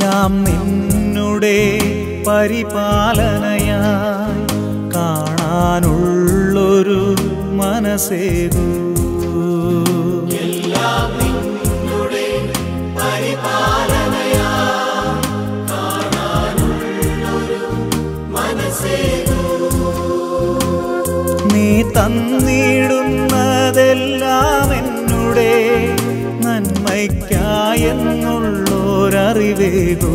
എല്ലാം നിന്നുടെ പരിപാലനയായി കാണാനുള്ളൊരു മനസ്സേകൂ നീ തന്നിടുന്നതെല്ലാം എന്നുടെ നന്മയ്ക്കായെന്നുള്ളോരറിവേകൂ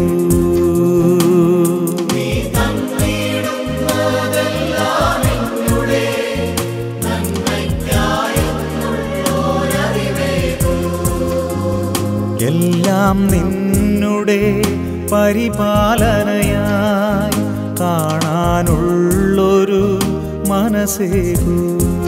എല്ലാം നിന്നുടെ പരിപാലനയായി കാണാനുള്ളൊരു മനസ്സേകൂ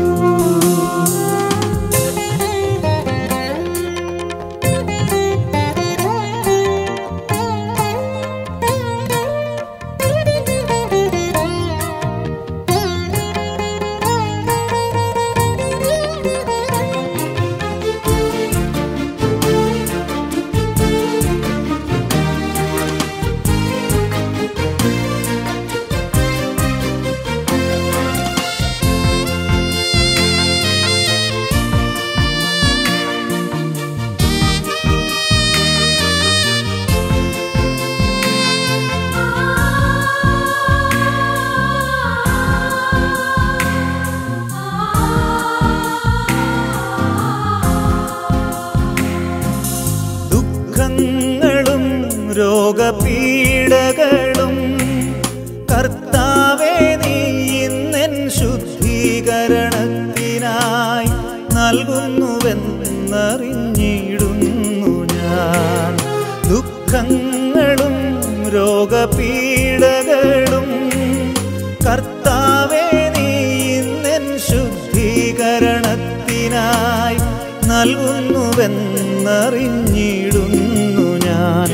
ദുഃഖങ്ങളും രോഗപീഡകളും കർത്താവേ നീ ഇന്നെൻ ശുദ്ധീകരണത്തിനായി നൽകുന്നുവെന്നറിഞ്ഞിടുന്നു ഞാൻ ദുഃഖങ്ങളും രോഗപീഡകളും കർത്താവേ നീ ഇന്നെൻ ശുദ്ധീകരണത്തിനായി നൽകുന്നുവെന്നറിഞ്ഞിടുന്നു ഞാൻ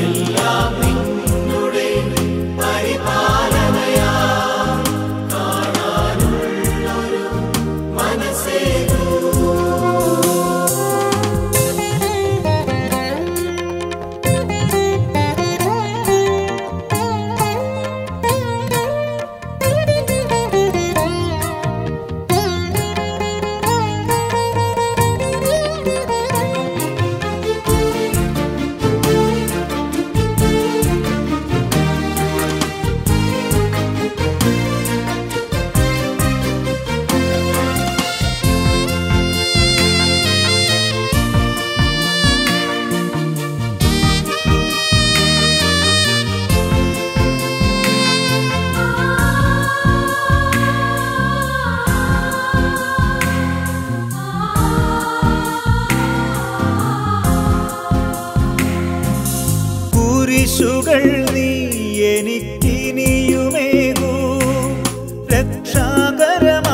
കുരിശുകൾ നീ എനിക്കിനിയുമേകൂ രക്ഷാകരമായവ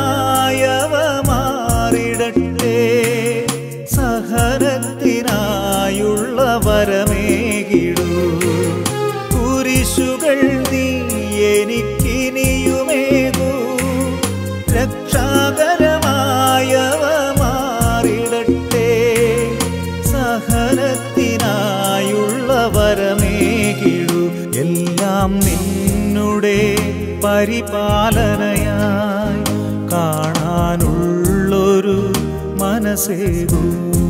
മാറിടട്ടെ സഹനത്തിനായുള്ള വരമേകിടൂ കുരിശുകൾ നീ എനിക്കിനിയുമേകൂ രക്ഷാകരമായവ മാറിടട്ടെ സഹനത്തിനായുള്ള വരമേകിടു എല്ലാം നിന്നുടെ പരിപാലനയായി കാണാനുള്ളൊരു മനസ്സേകൂ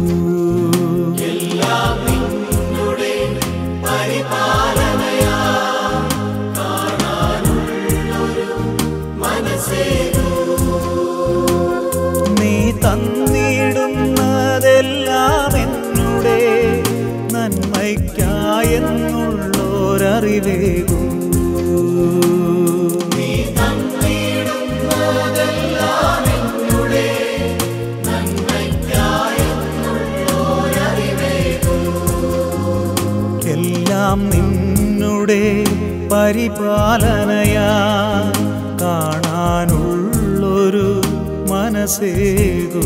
നീ തന്നിടുന്നതെല്ലാം എന്നുടെ നന്മയ്ക്കായെന്നുള്ളോരറിവേകൂ എല്ലാം നിന്നുടെ പരിപാലനയാ കാണാനുള്ളൊരു മനസ്സേകൂ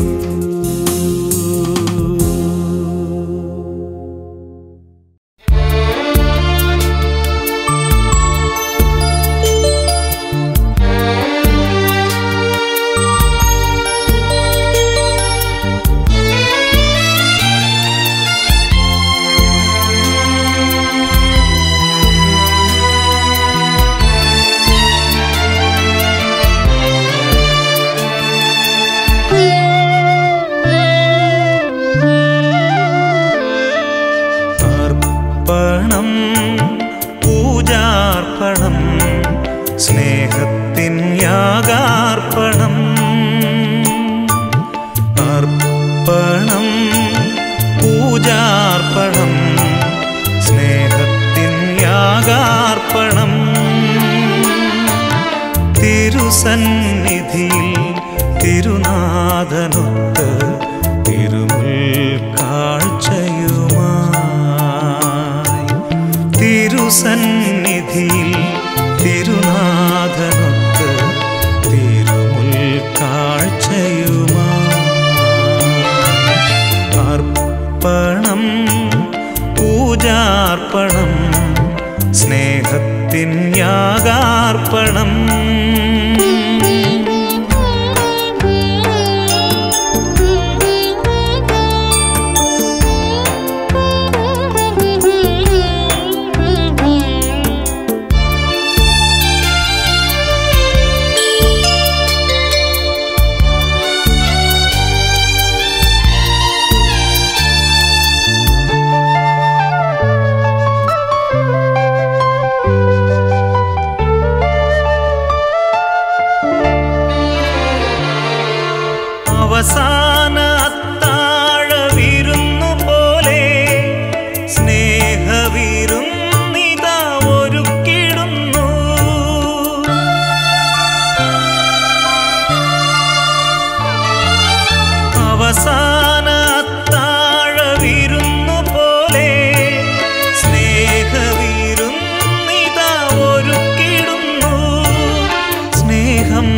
ും തിരുസന്നിധിയിൽ തിരുനാഥനൊത്ത് തിരുമുൽ കാഴ്ചയുമായി തിരുസന്നിധിയിൽ തിരുനാഥനൊത്ത് തിരുമുൽ കാഴ്ചയുമായി അർപ്പണം പൂജാർപ്പണം സ്നേഹത്തിൻ യാഗാർപ്പണം അവസാന അത്താഴ വിരുന്നു പോലെ സ്നേഹവിരുന്നിതാ ഒരുക്കിടുന്നു അവസാന അത്താഴ വിരുന്നു പോലെ സ്നേഹവിരുന്നിതാ ഒരുക്കിടുന്നു സ്നേഹം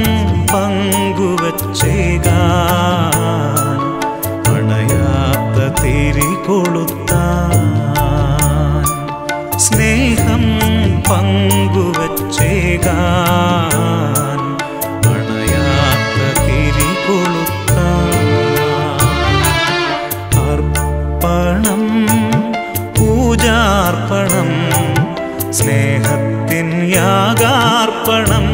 പങ്കുവച്ചേകാൻ അണയാത്ത തിരി കൊളുത്താൻ സ്നേഹം പങ്കുവച്ചേകാൻ അണയാത്ത തിരി കൊളുത്താൻ അർപ്പണം പൂജാർപ്പണം സ്നേഹത്തിൻ യാഗാർപ്പണം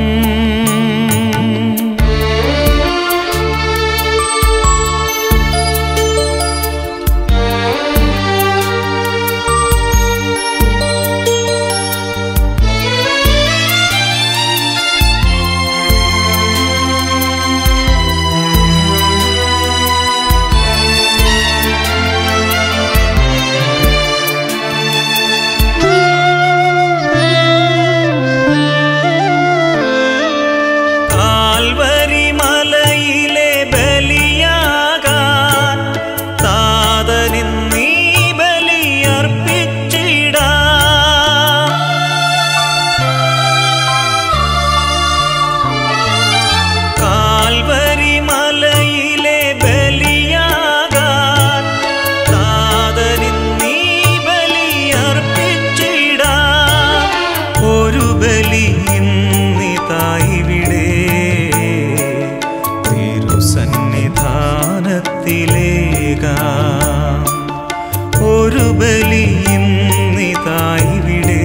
കാൽവരി മലയിലെ ബലിയാകാൻ താതനിന്നീ ബലിയർപ്പിച്ചിടാ കാൽവരി മലയിലെ ബലിയാകാൻ താതനിന്നീ ബലിയർപ്പിച്ചിടാ ഒരു ബലി ഇന്നിതായിവിടെ തിരുസന്നിധാനത്തിലേകാം ഒരു ബലി ഇന്നിതായിവിടെ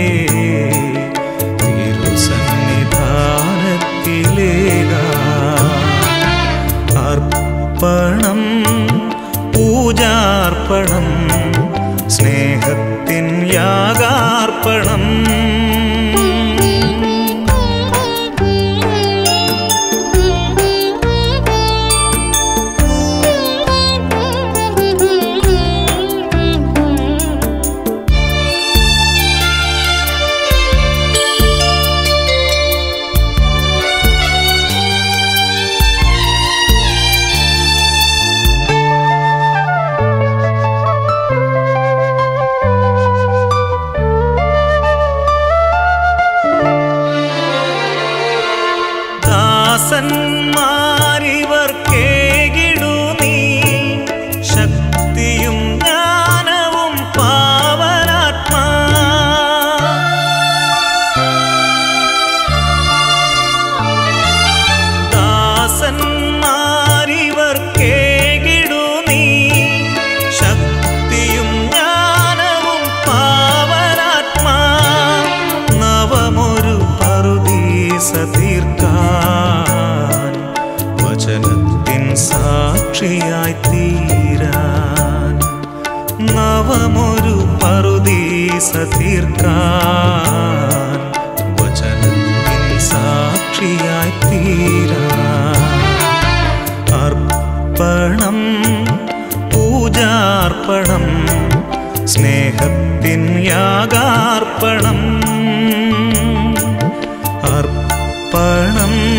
തിരുസന്നിധാനത്തിലേകാം അർപ്പണം പൂജാർപ്പണം സ്നേഹത്തിൻ യാഗാർപ്പണം ദാസന്മാരിവർക്കേകിടു നീ ശക്തിയും ജ്ഞാനവും പാവനാത്മാ ദാസന്മാരിവർക്കേകിടു നീ ശക്തിയും ജ്ഞാനവും പാവനാത്മാ നവമൊരു പറുദീസ തീർക്കാൻ വചനത്തിൻ സാക്ഷിയായി തീരാൻ നവമൊരു പറുദീസ തീർക്കാൻ വചനത്തിൻ സാക്ഷിയായി തീരാൻ അർപ്പണം പൂജാർപ്പണം സ്നേഹത്തിൻ യാഗാർപ്പണം അർപ്പണം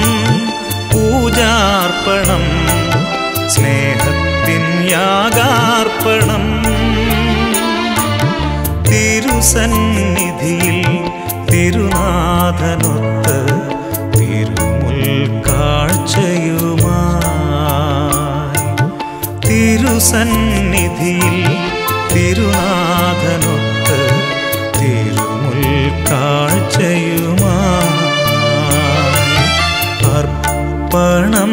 തിരുനാഥനൊത്ത് തിരുമുൽ കാഴ്ചയുമായി തിരുസന്നിധിയിൽ തിരുനാഥനൊത്ത് തിരുമുൽ കാഴ്ചയുമായി അർപ്പണം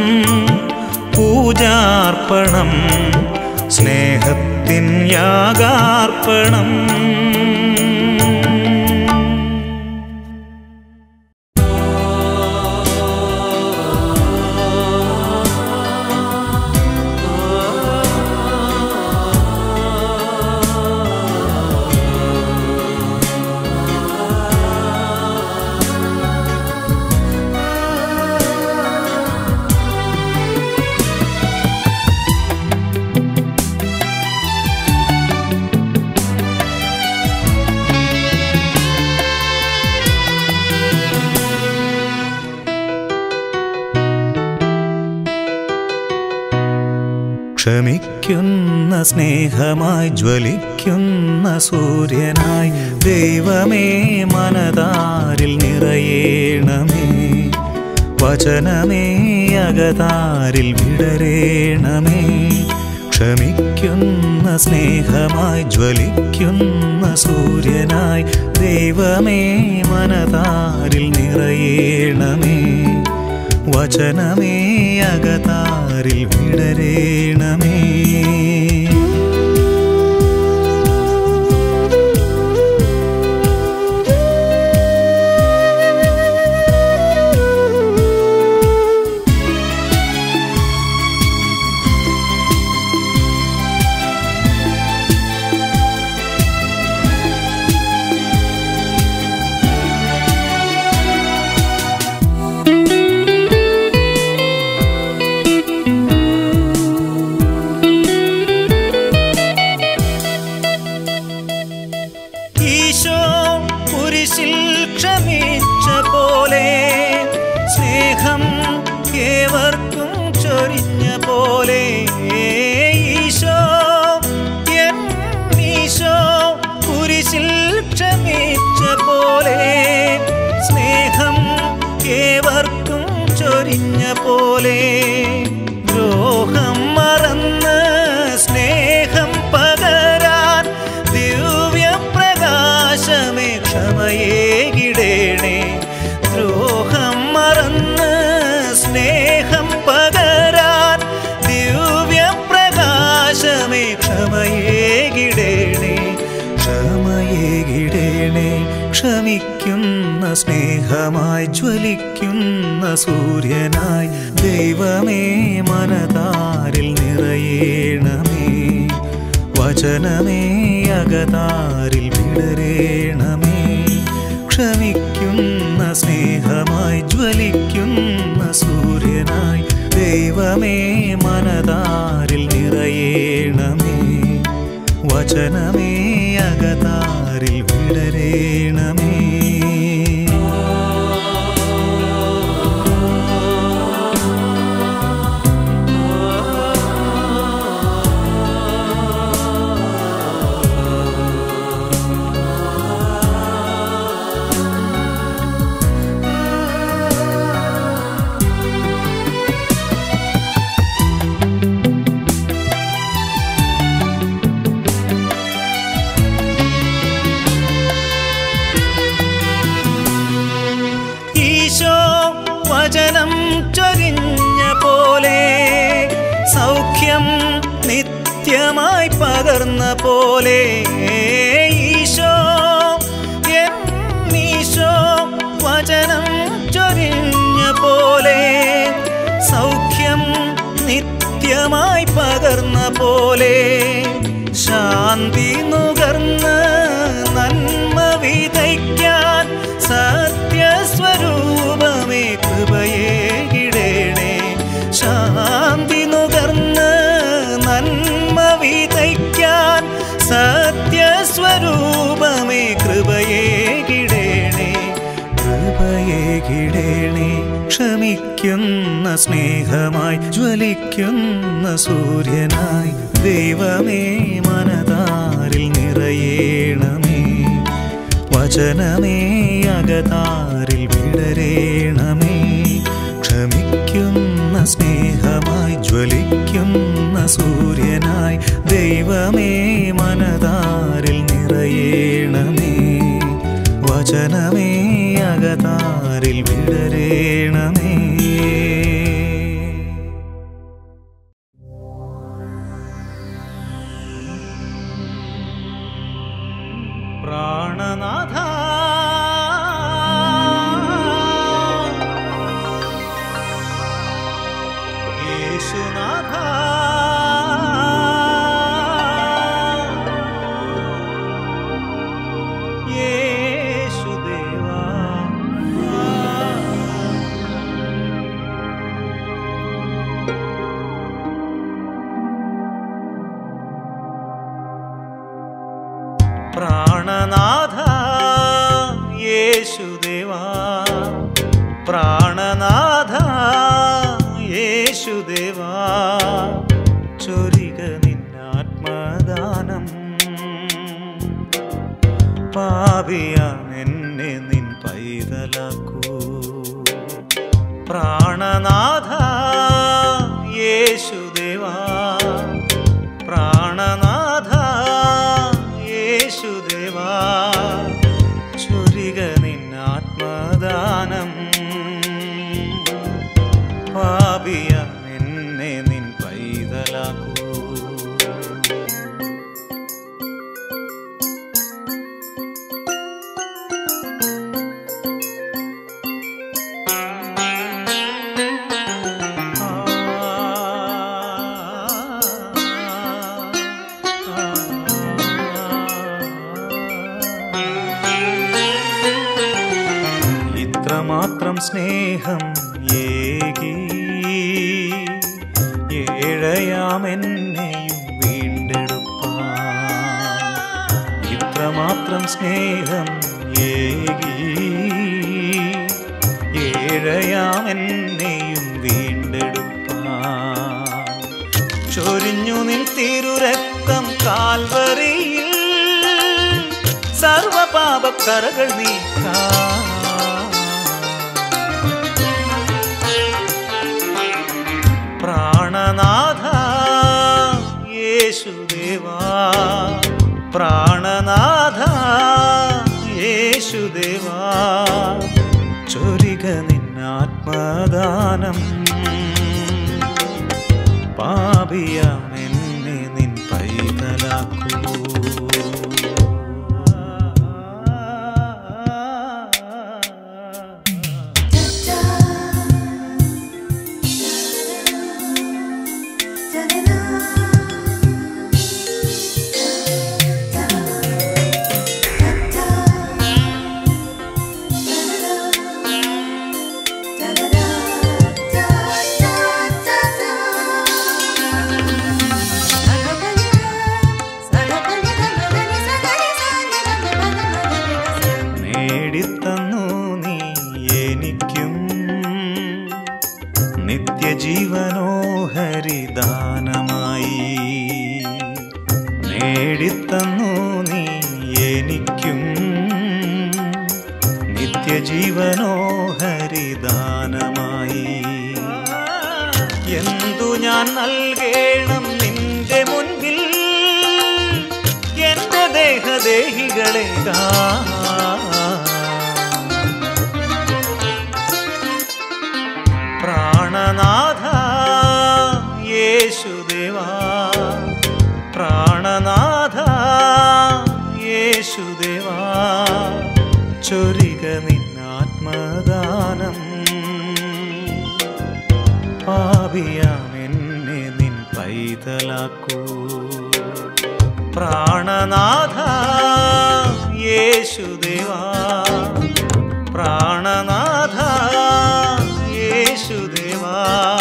പൂജാർപ്പണം സ്നേഹത്തിൻ യാഗാർപ്പണം ക്ഷമിക്കുന്ന സ്നേഹമായി ജ്വലിക്കുന്ന സൂര്യനായി ദൈവമേ മനതാരിൽ നിറയേണമേ വചനമേ അകതാരിൽ വിടരേണമേ ക്ഷമിക്കുന്ന സ്നേഹമായി ജ്വലിക്കുന്ന സൂര്യനായി ദൈവമേ മനതാരിൽ നിറയേണമേ വചനമേ അകതാരിൽ വിടരേണമേ ഈശോ കുരിശിൽ ക്ഷമിച്ച പോലെ സ്നേഹം ഏവർക്കും ചൊരിഞ്ഞ പോലെ ഈശോ എൻ ഈശോ കുരിശിൽ ക്ഷമിച്ച പോലെ സ്നേഹം ഏവർക്കും ചൊരിഞ്ഞ പോലെ ദ്രോഹം മറന്ന് സ്നേഹം പകരാൻ ദിവ്യപ്രകാശമേ ക്ഷമയേകിടേണേ ദ്രോഹം മറന്ന് സ്നേഹം പകരാൻ ദിവ്യപ്രകാശമേ ക്ഷമയേകിടേണേ ക്ഷമയേകിടേണേ ക്ഷമിക്കുന്ന സ്നേഹമായി ജ്വലിക്കുന്ന സൂര്യനായി ദൈവമേ മനതാരിൽ നിറയേണമേ വചനമേ അകതാരിൽ വിടരേണമേ ക്ഷമിക്കുന്ന സ്നേഹമായി ജ്വലിക്കുന്ന സൂര്യനായി ദൈവമേ മനതാരിൽ നിറയേണമേ വചനമേ അകതാരിൽ വിടരേണമേ ഈശോ വചനം ചൊരിഞ്ഞ പോലെ സൗഖ്യം നിത്യമായി പകർന്ന പോലെ ഈശോ എൻ ഈശോ വചനം ചൊരിഞ്ഞ പോലെ സൗഖ്യം നിത്യമായി പകർന്ന പോലെ ശാന്തി നുകർന്ന് നന്മ വിതയ്ക്കാൻ സത്യസ്വരൂപമേ കൃപയേ കിടേണേ ശാന്തി നുകർന്ന് നന്മ വിതയ്ക്കാൻ സത്യസ്വരൂപമേ കൃപയേ കിടേണേ കൃപയേ കിടേണേ ക്ഷമിക്കുന്ന സ്നേഹമായി ജ്വലിക്കുന്ന സൂര്യനായി ദൈവമേ മനതാരിൽ നിറയേണമേ വചനമേ അകതാരിൽ വിടരേണമേ ക്ഷമിക്കുന്ന സ്നേഹമായി ജ്വലിക്കുന്ന സൂര്യനായി ദൈവമേ മനതാരിൽ നിറയേണമേ വചനമേ അകതാരിൽ വിടരേണമേ പ്രാണനാഥ യേശുനാഥ യേശുദേവാ പ്രാണനാഥ യേശുദേവാ പ്രാണനാഥ യേശുദേവാ ചൊരിക നിന്നാത്മദാനം പാപിയാം എന്നെ നിൻ പൈതലാക്കൂ പ്രാണനാഥ യേശുദേവാ പ്രാണനാഥ യേശുദേവാ ചൊരിക നിന്നാത്മദാനം പാപിയ എന്നെ നിൻ പൈതലാക്കൂ ഇത്രമാത്രം സ്നേഹം ഏകി ഏഴയാമെന്നെയും വീണ്ടെടുപ്പാൻ ഇത്രമാത്രം സ്നേഹം ഏകി ഏഴയാമെന്നെയും വീണ്ടെടുപ്പാൻ ചൊരിഞ്ഞു നിൻ തിരുരക്തം കാൽവരിയിൽ സർവപാപക്കറകൾ നീക്കാം പ്രാണനാഥ യേശുദേവാ പ്രാണനാഥ യേശുദേവാ ചൊരിക നിന്നാത്മദാനം പാപിയാം എന്നെ നിൻ പൈതലാക്കൂ നേടിത്തന്നു നീ എനിക്കും നിത്യജീവനോ ഹരിദാനമായി നേടിത്തന്നു നീ എനിക്കും നിത്യജീവനോ ഹരിദാനമായി എന്തു ഞാൻ നൽകേണം നിന്റെ മുൻപിൽ എന്റെ ദേഹദേഹികളെ പ്രാണനാഥ യേശുദേവാ പ്രാണനാഥ യേശുദേവാ ചൊരിക നിന്നാത്മദാനം പാപിയാം എന്നെ നിൻ പൈതലാക്കൂ പ്രാണനാഥ യേശുദേവാ പ്രാണനാഥ യേശുദേവാ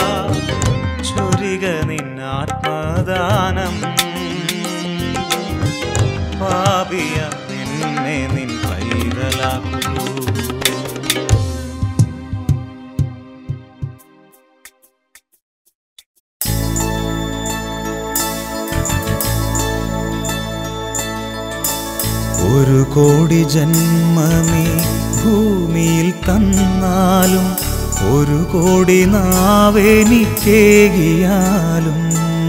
ചൊരിക നിന്നാത്മദാനം പാപിയ എന്നെ നിൻ പൈതലാക്കൂ ഒരു കോടി ജന്മമേ ഭൂമിയിൽ തന്നാലും ഒരു കോടി നാവെനിക്കേകിയാലും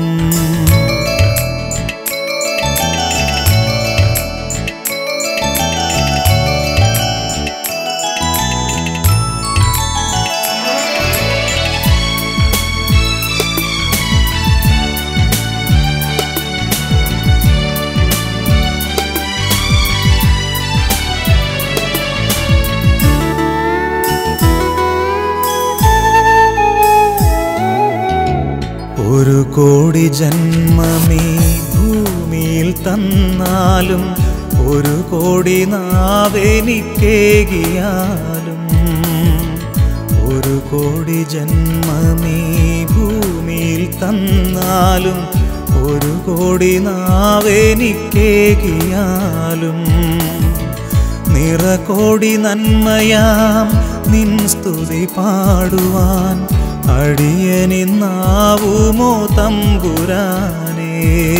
ഒരു കോടി ജന്മമേ ഭൂമിയിൽ തന്നാലും ഒരു കോടി നാവെനിക്കേകിയാലും ഒരു കോടി ജന്മമേ ഭൂമിയിൽ തന്നാലും ഒരു കോടി നാവെനിക്കേകിയാലും നിറകോടി നന്മയാം നിൻ സ്തുതി പാടുവാൻ അടിയനിന്നാവുമോ തമ്പുരാനേ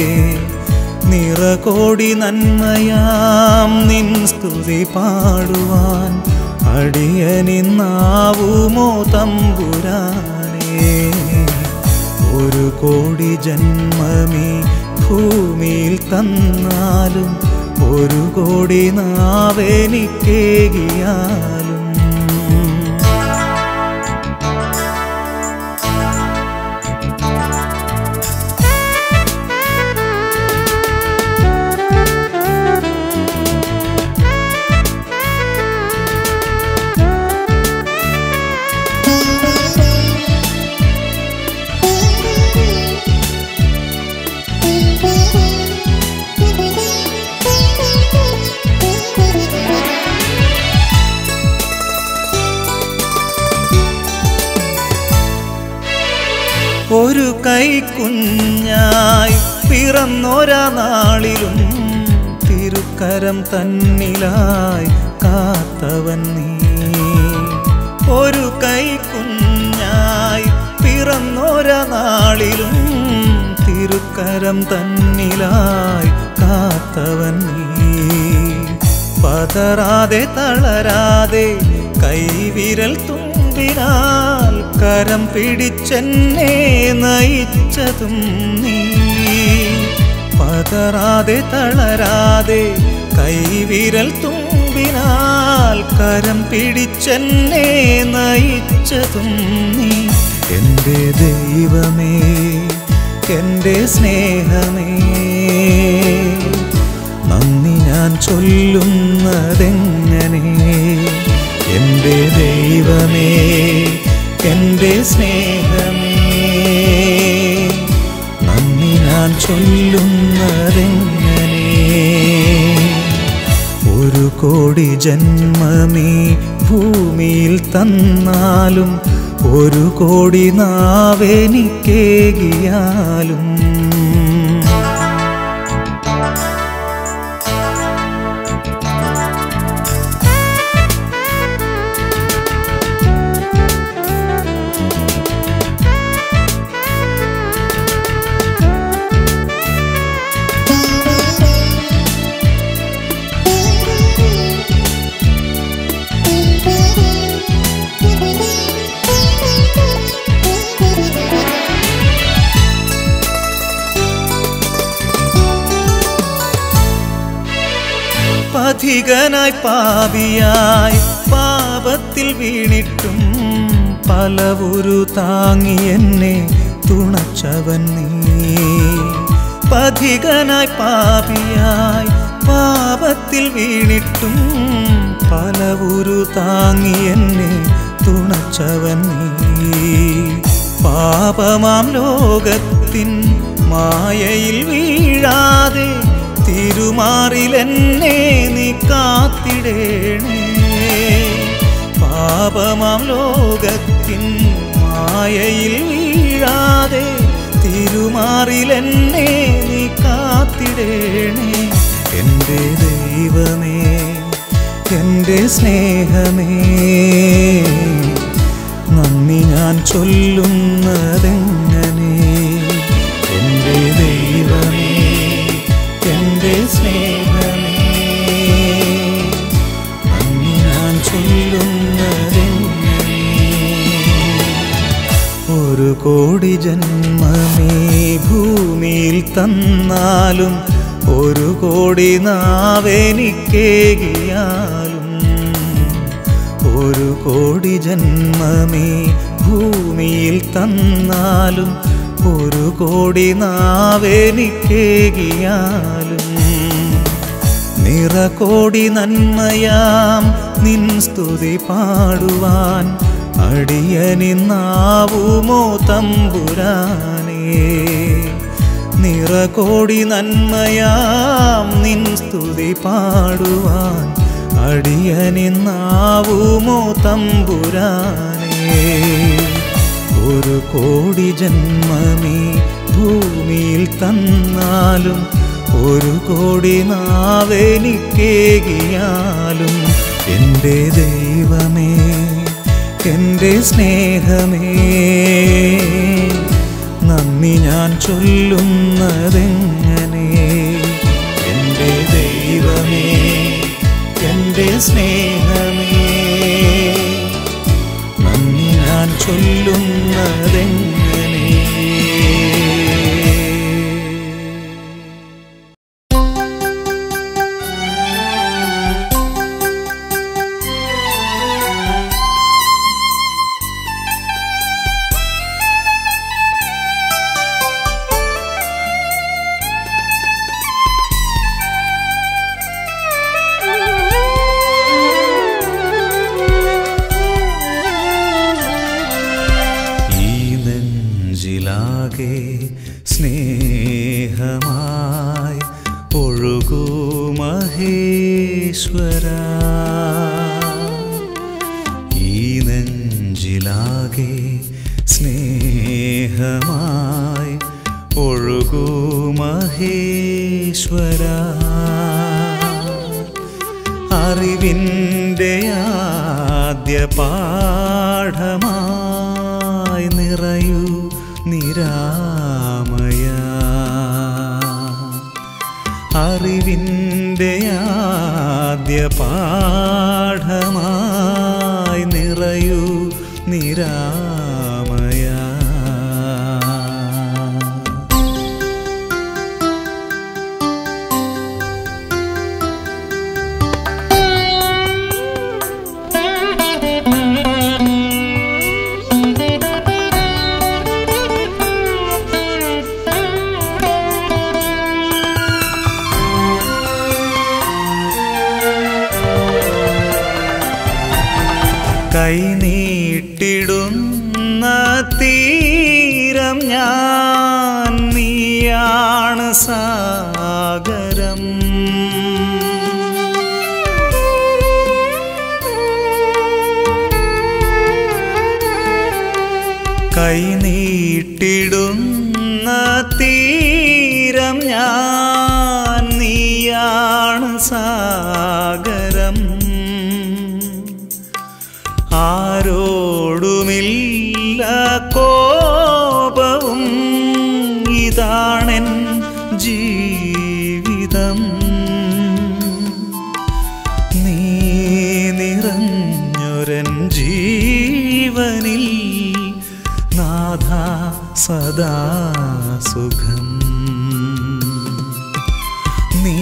നിറകോടി നന്മയാം നിൻ സ്തുതി പാടുവാൻ അടിയനിന്നാവുമോ തമ്പുരാനേ ഒരു കോടി ജന്മമേ ഭൂമിയിൽ തന്നാലും ഒരു കോടി നാവെനിക്കേകിയാലും ഒരു കൈക്കുഞ്ഞായി പിറന്നൊരാ നാളിലും തിരുക്കരം തന്നിലായി കാത്തവൻ നീ ഒരു കൈക്കുഞ്ഞായി പിറന്നൊരാ നാളിലും തിരുക്കരം തന്നിലായി കാത്തവൻ നീ പതറാതെ തളരാതെ കൈവിരൽ തുമ്പിനാൽ കരം പിടിച്ചെന്നെ നയിച്ചതും നീ പതറാതെ തളരാതെ കൈവിരൽ തുമ്പിനാൽ കരം പിടിച്ചെന്നെ നയിച്ചതും നീ എൻ്റെ ദൈവമേ എൻ്റെ സ്നേഹമേ നന്ദി ഞാൻ ചൊല്ലുന്നതെങ്ങനെ എൻ്റെ ദൈവമേ എൻ്റെ സ്നേഹമേ നന്ദി ഞാൻ ചൊല്ലുന്നതെങ്ങനെ ഒരു കോടി ജന്മമേ ഭൂമിയിൽ തന്നാലും ഒരു കോടി നാവെനിക്കേകിയാലും പഥികനായി പാപിയായി പാപത്തിൽ വീണിട്ടും പലവുരു താങ്ങി എന്നെ തുണച്ചവൻ നീ പഥികനായി പാപിയായി പാപത്തിൽ വീണിട്ടും പലവുരു താങ്ങി എന്നെ തുണച്ചവൻ നീ പാപമാം ലോകത്തിൻ മായയിൽ വീഴാതെ തിരുമാറിലെന്നെ നീ കാത്തിടേണേ പാപമാം ലോകത്തിൻ മായയിൽ വീഴാതെ തിരുമാറിലെന്നെ നീ കാത്തിടേണേ എൻ്റെ ദൈവമേ എൻ്റെ സ്നേഹമേ നന്ദി ഞാൻ ചൊല്ലുന്നതെങ്ങനെ എൻ്റെ ദൈവമേ എൻ്റെ സ്നേഹമേ ഒരു കോടി ജന്മമേ ഭൂമിയിൽ തന്നാലും ഒരു കോടി നാവെനിക്കേകിയാലും ഒരു കോടി ജന്മമേ ഭൂമിയിൽ തന്നാലും ഒരു കോടി നാവെനിക്കേകിയാലും നിറകോടി നന്മയാം നിൻ സ്തുതി പാടുവാൻ അടിയനിന്നാവുമോ തമ്പുരാനേ നിറകോടി നന്മയാം നിൻ സ്തുതി പാടുവാൻ അടിയനിന്നാവുമോ തമ്പുരാനേ ഒരു കോടി ജന്മമേ ഭൂമിയിൽ തന്നാലും ഒരു കോടി നാവെനിക്കേകിയാലും എൻ്റെ ദൈവമേ എൻ്റെ സ്നേഹമേ നന്ദി ഞാൻ ചൊല്ലുന്നതെങ്ങനെ എൻ്റെ ദൈവമേ എൻ്റെ സ്നേഹമേ നന്ദി ഞാൻ ചൊല്ലുന്നതെങ്ങനെ ഈ നെഞ്ചിലാകെ സ്നേഹമായി ഒഴുകൂ മഹേശ്വര ഈ നെഞ്ചിലാകെ സ്നേഹമായി ഒഴുകൂ മഹേശ്വര അറിവിൻ്റെ ആദ്യ പാഠമായി നിറയൂ നിരാമയ അറിവിൻ്റെ ആദ്യ പാഠമായി നിറയൂ നിരാമയ കൈനീട്ടിടുന്ന തീരം ഞാൻ നീയാണ് സാഗരം കൈനീട്ടിടുന്ന തീരം ഞാൻ നീയാണ് സാഗരം ആരോടുമില്ല കോപവും ഇതാണെൻ ജീവിതം നീ നിറഞ്ഞൊരൻ ജീവനിൽ നാഥ സദാ സുഖം നീ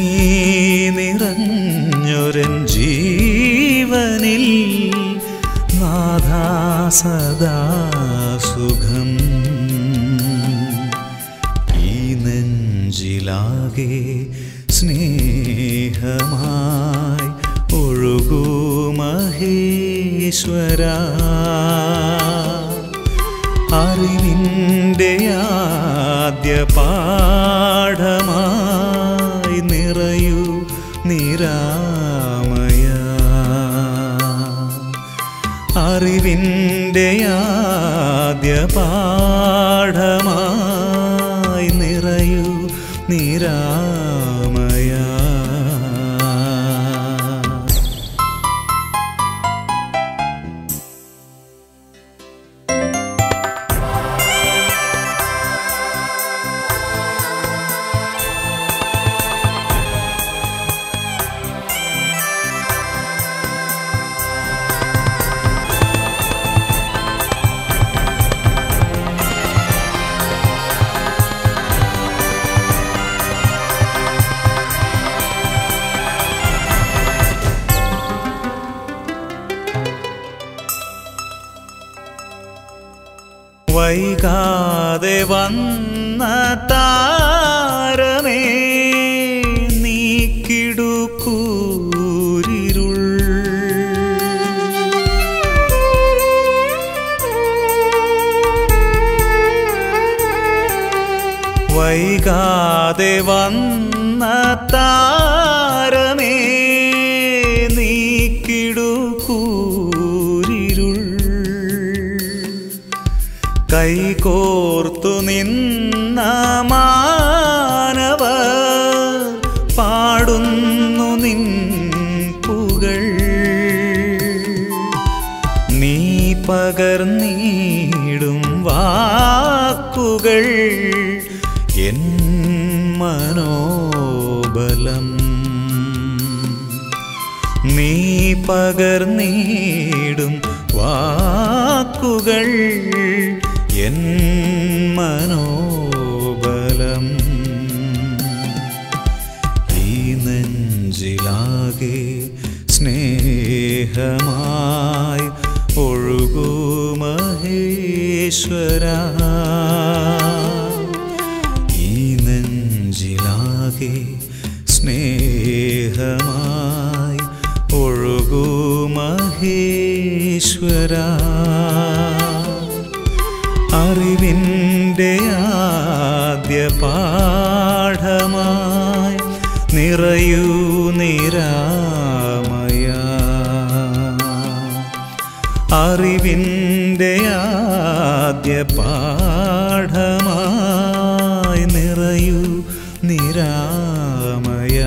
നിറഞ്ഞൊരൻ ജീവനിൽ നാഥ സദാ സുഖം ഈ നെഞ്ചിലാകെ സ്നേഹമായി ഒഴുകൂ മഹേശ്വര അറിവിൻ്റെ ആദ്യ പാഠമായി നിറയൂ നിരാമയ അറിവിൻ്റെ ആദ്യ പാഠമായി നിറയൂ നിരാമയ വൈകാതെ വന്ന താരമേ നീക്കിടുക്കൂരിരുൾ വൈകാതെ വന്ന താരമേ നീക്കിടുക്കൂരിരുൾ കൈകോർത്തു നിന്ന മാനവ പാടുന്നു നിൻ പുകൾ നീ പകർന്നീടും വാക്കുകൾ എൻ മനോബലം നീ പകർന്നീടും വാക്കുകൾ എൻ മനോബലം ഈ നെഞ്ചിലാകെ സ്നേഹമായി ഒഴുകൂ മഹേശ്വര ഈ നെഞ്ചിലാകെ സ്നേഹമായി ഒഴുകൂ മഹേശ്വര അറിവിൻ്റെ ആദ്യ പാഠമായി നിറയൂ നിരാമയ അറിവിൻ്റെ ആദ്യ പാഠമായി നിറയൂ നിരാമയ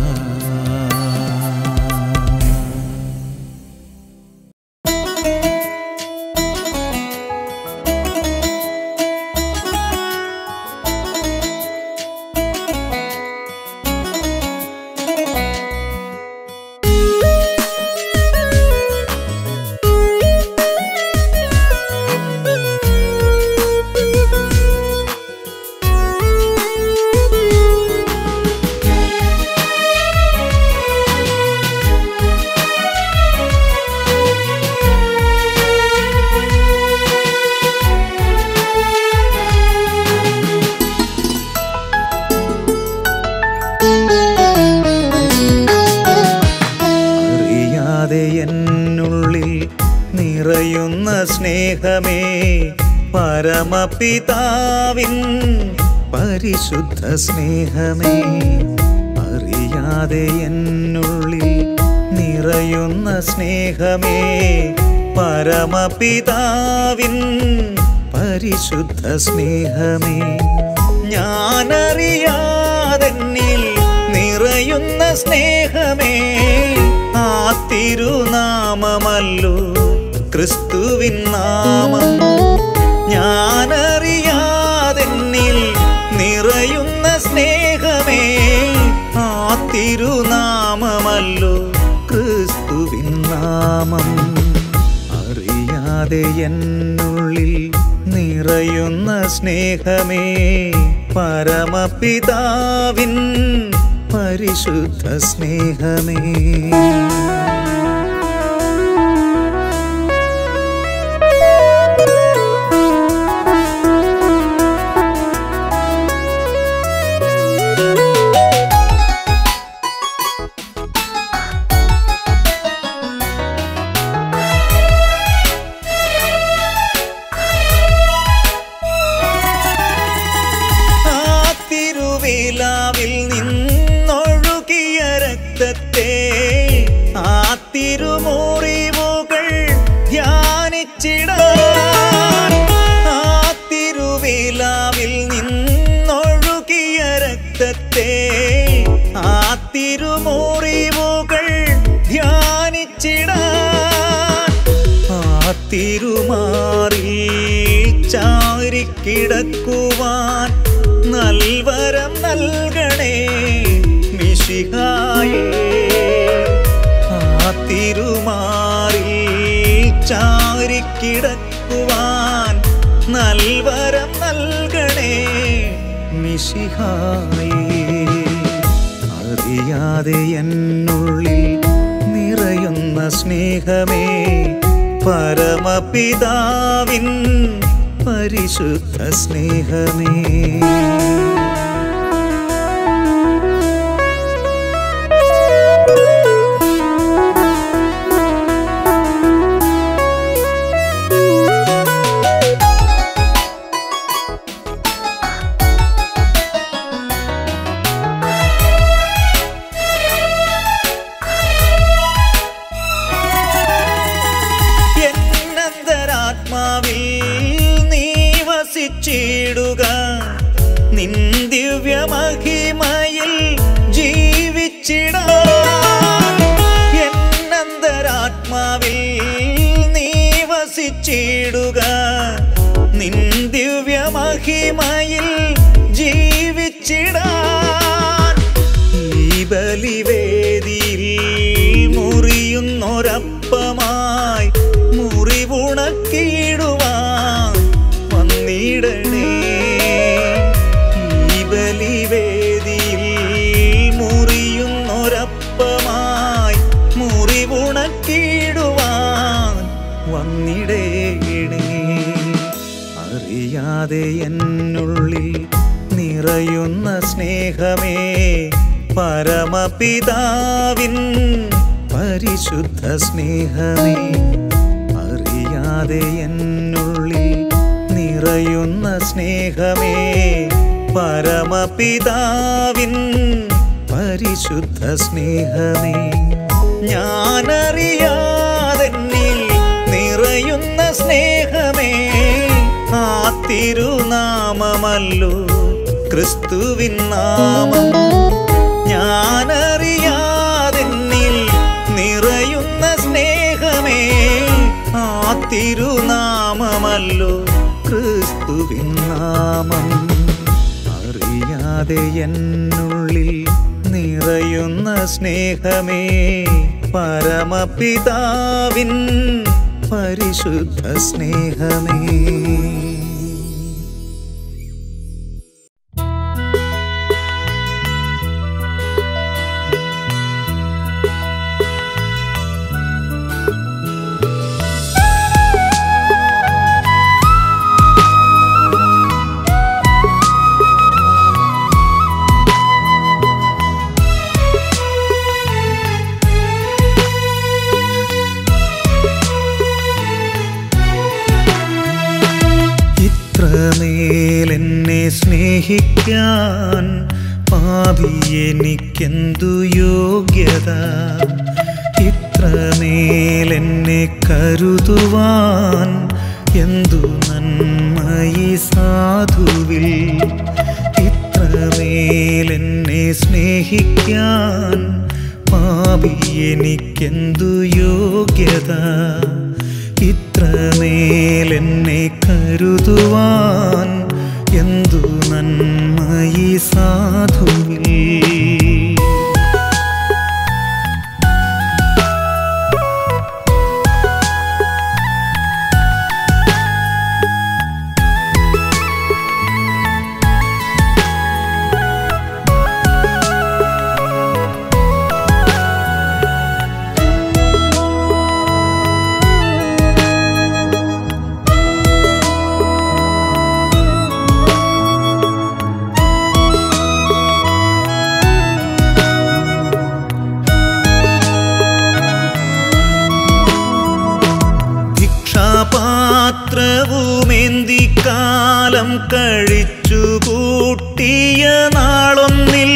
അറിയാതെ എന്നുള്ളിൽ നിറയുന്ന സ്നേഹമേ പരമപിതാവിൻ പരിശുദ്ധ സ്നേഹമേ അറിയാതെ എന്നുള്ളിൽ നിറയുന്ന സ്നേഹമേ പരമപിതാവിൻ പരിശുദ്ധ സ്നേഹമേ ഞാനറിയാതെന്നിൽ നിറയുന്ന സ്നേഹമേ ആ തിരുനാമമല്ലോ ക്രിസ്തുവിൻ നാമം ഞാനറിയാതെന്നിൽ നിറയുന്ന സ്നേഹമേ ആ തിരുനാമമല്ലോ ക്രിസ്തുവിൻ നാമം അറിയാതെ എന്നുള്ളിൽ നിറയുന്ന സ്നേഹമേ പരമപിതാവിൻ പരിശുദ്ധ സ്നേഹമേ ആ തിരുവിലാവിൽ നിന്നൊഴുകിയ രക്തത്തെ ആ തിരുമുറിവുകൾ ധ്യാനിച്ചിടാൻ ആ തിരുവിലാവിൽ നിന്നൊഴുകിയ രക്തത്തെ ആ തിരുമുറിവുകൾ ധ്യാനിച്ചിടാൻ ആ തിരുമാറി ചാരിക്കിടക്കുവാൻ നൽവരം നൽകണേ മിശിഹായേ ആ തിരുമാറി ചാരിക്കിടക്കുവാൻ നൽവരം നൽകണേ മിശിഹായേ അറിയാതെ എന്നുള്ളിൽ നിറയുന്ന സ്നേഹമേ പരമപിതാവിൻ പരിശുദ്ധ സ്നേഹമേ എന്നന്തരാത്മാവിൽ നീ വസിച്ചിടുക നിൻ ദിവ്യമഹിമയിൽ ജീവിച്ചിടാൻ എന്നന്തരാത്മാവിൽ നീ വസിച്ചിടുക നിൻ ദിവ്യമഹിമയിൽ ജീവിച്ചിടാൻ ഈ ബലിവേദിയിൽ മുറിയുന്നൊരപ്പമായി മുറിവുണക്കിടുവാൻ വന്നിടണേ ഈ ബലിവേദിയിൽ മുറിയുന്നൊരപ്പമായി മുറിവുണക്കിടുവാൻ വന്നിടേണേ അറിയാതെ എന്നുള്ളിൽ നിറയുന്ന സ്നേഹമേ പരമപിതാവിൻ പരിശുദ്ധ സ്നേഹമേ അറിയാതെ എന്നുള്ളിൽ നിറയുന്ന സ്നേഹമേ പരമപിതാവിൻ പരിശുദ്ധ സ്നേഹമേ ഞാനറിയാതെന്നിൽ നിറയുന്ന സ്നേഹമേ ആ തിരുനാമമല്ലോ ക്രിസ്തുവിൻ നാമം ഞാനറിയാതെന്നിൽ നിറയുന്ന സ്നേഹമേ ആ തിരുനാമമല്ലോ ക്രിസ്തുവിൻ നാമം അറിയാതെ എന്നുള്ളിൽ നിറയുന്ന സ്നേഹമേ പരമപിതാവിൻ പരിശുദ്ധ സ്നേഹമേ ഇത്രമേൽ എന്നെ സ്നേഹിക്കാൻ പാപി എനിക്കെന്തു യോഗ്യത ഇത്രമേൽ എന്നെ കരുതുവാൻ എന്തു നന്മയി സാധുവിൽ ഇത്രമേൽ എന്നെ സ്നേഹിക്കാൻ പാപി എനിക്കെന്തു യോഗ്യത ഇത്രമേൽ എന്നെ കരുതുവാൻ എന്തു നന്മയി സാധുവിൽ ഭിക്ഷാപാത്രവുമേന്തി കാലം കഴിച്ചു കൂട്ടിയ നാളൊന്നിൽ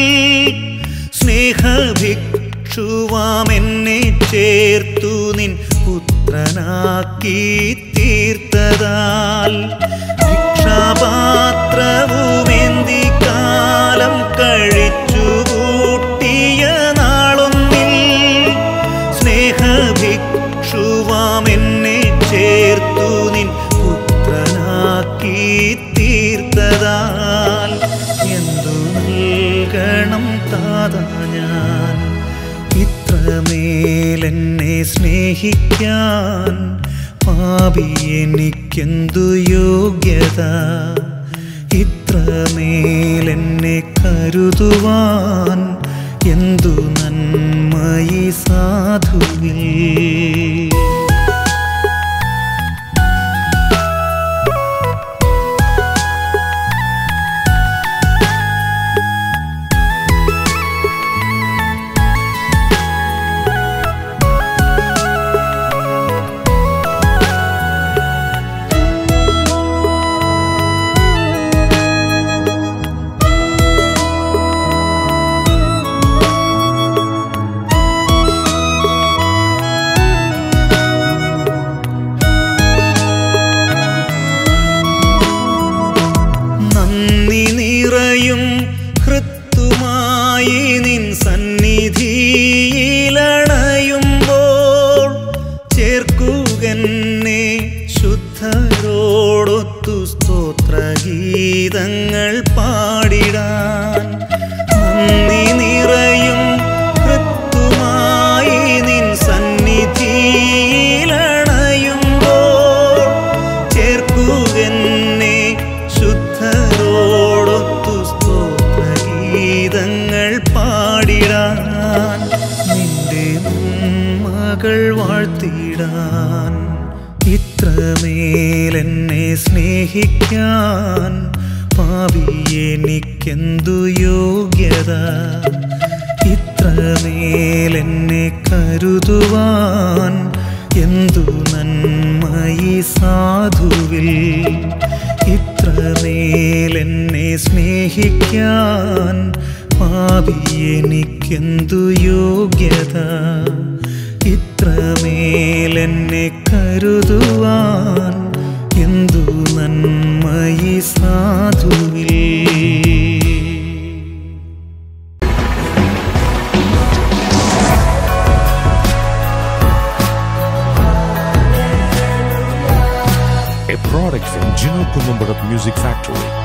സ്നേഹഭിക്ഷുവാം എന്നെ ചേർത്തു നിൻ പുത്രനാക്കി തീർത്തതാൽ ഭിക്ഷാപാത്രവുമേന്തി കാലം കഴിച്ചു കൂട്ടിയ നാളൊന്നിൽ സ്നേഹഭിക്ഷുവാം എന്നെ ചേർത്തു നിൻ പുത്രനാക്കി തീർത്തതാൽ എന്തു നൽകണം താതാ ഞാൻ ഇത്രമേൽ എന്നെ സ്നേഹിക്കാൻ പാപി എനിക്കെന്തു യോഗ്യത ഇത്രമേൽ എന്നെ കരുതുവാൻ എന്തു നന്മയി സാധുവിൽ ചേർക്കുകന്നെ ശുദ്ധരോടൊത്തു സ്തോത്രഗീതങ്ങൾ പാടിടാൻ നന്ദി നിറയും കൃത്തുമായി നിൻ സന്നിധിയിലണയുമ്പോൾ ചേർക്കുകന്നെ ശുദ്ധരോടൊത്തു സ്തോത്രഗീതങ്ങൾ പാടിടാൻ നിന്റെ മകൾ വാഴ്ത്തിടാൻ ഇത്രമേലെന്നെ സ്നേഹിക്കാൻ പാവി എനിക്കെന്തു യോഗ്യത ഇത്രമേലെന്നെ കരുതുവാൻ എന്തു നന്മയി സാധുവിൽ ഇത്രമേലെന്നെ സ്നേഹിക്കാൻ പാവി എനിക്കെന്തു യോഗ്യത ഇത്രമേലെന്നെ കരുതുവാൻ എന്തു നന്മയി സാധുവിൽ a product from Gino Columbarat Music Factory.